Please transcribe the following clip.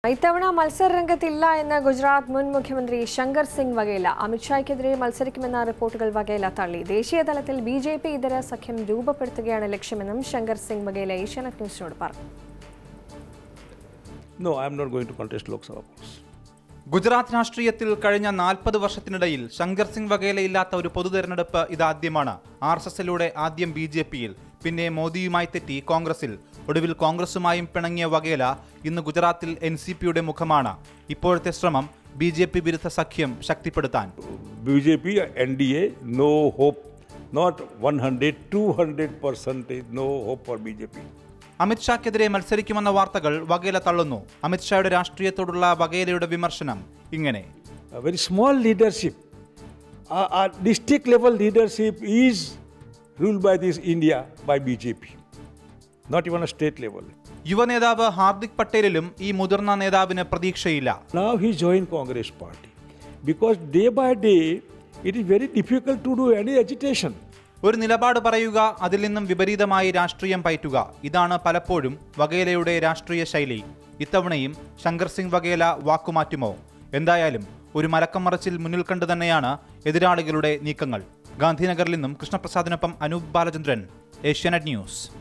ഇത്തവണ മത്സരരംഗത്തില്ല എന്ന് ഗുജറാത്ത് മുൻ മുഖ്യമന്ത്രി ശങ്കർ സിംഗ് വഗേല അമിത്ഷായ്ക്കെതിരെ മത്സരിക്കുമെന്ന റിപ്പോർട്ടുകൾ വഗേല തള്ളി ദേശീയ തലത്തിൽ ബി ജെ പി ഇതര സഖ്യം രൂപപ്പെടുത്തുകയാണ് ലക്ഷ്യമെന്നും ശങ്കർ സിംഗ് വഗേല ഏഷ്യാനെറ്റ് ന്യൂസിനോട് പറഞ്ഞു No, I am not going to contest Lok Sabha post. Gujarat രാഷ്ട്രീയത്തിൽ കഴിഞ്ഞ നാൽപ്പത് വർഷത്തിനിടയിൽ ശങ്കർ സിംഗ് വഗേലയില്ലാത്ത ഒരു പൊതു തെരഞ്ഞെടുപ്പ് ഇതാദ്യമാണ് ആർ എസ് എസിലൂടെ ആദ്യം ബി ജെ പിയിൽ പിന്നെ മോദിയുമായി തെറ്റി കോൺഗ്രസിൽ ഒടുവിൽ കോൺഗ്രസുമായും പിണങ്ങിയ വഗേല ഇന്ന് ഗുജറാത്തിൽ എൻ സി പിയുടെ മുഖമാണ് ഇപ്പോഴത്തെ ശ്രമം ബി ജെ പി വിരുദ്ധ സഖ്യം ശക്തിപ്പെടുത്താൻ BJP, NDA, no hope. Not 100, 200 percentage, no hope for BJP. അമിത്ഷാക്കെതിരെ മത്സരിക്കുമെന്ന വാർത്തകൾ വഗേല തള്ളുന്നു അമിത്ഷായുടെ രാഷ്ട്രീയത്തോടുള്ള വഗേലയുടെ വിമർശനം ഇങ്ങനെ A very small leadership. Our, our district level leadership is ruled by this India by BJP. Not even a state level. യുവനേതാവ് Hardik പട്ടേലിലും ഈ മുതിർന്ന നേതാവിന് പ്രതീക്ഷയില്ല Now he joined Congress party. Because day by day, it is very difficult to do any agitation. ഒരു നിലപാട് പറയുക അതിൽ നിന്നും വിപരീതമായി രാഷ്ട്രീയം പയറ്റുക ഇതാണ് പലപ്പോഴും വഗേലയുടെ രാഷ്ട്രീയ ശൈലി ഇത്തവണയും ശങ്കർ സിംഗ് വഗേല വാക്കുമാറ്റുമോ എന്തായാലും ഒരു മലക്കം മറച്ചിൽ മുന്നിൽ കണ്ടു തന്നെയാണ് എതിരാളികളുടെ നീക്കങ്ങൾ ഗാന്ധിനഗറിൽ നിന്നും കൃഷ്ണപ്രസാദിനൊപ്പം അനൂപ് ബാലചന്ദ്രൻ ഏഷ്യാനെറ്റ് ന്യൂസ്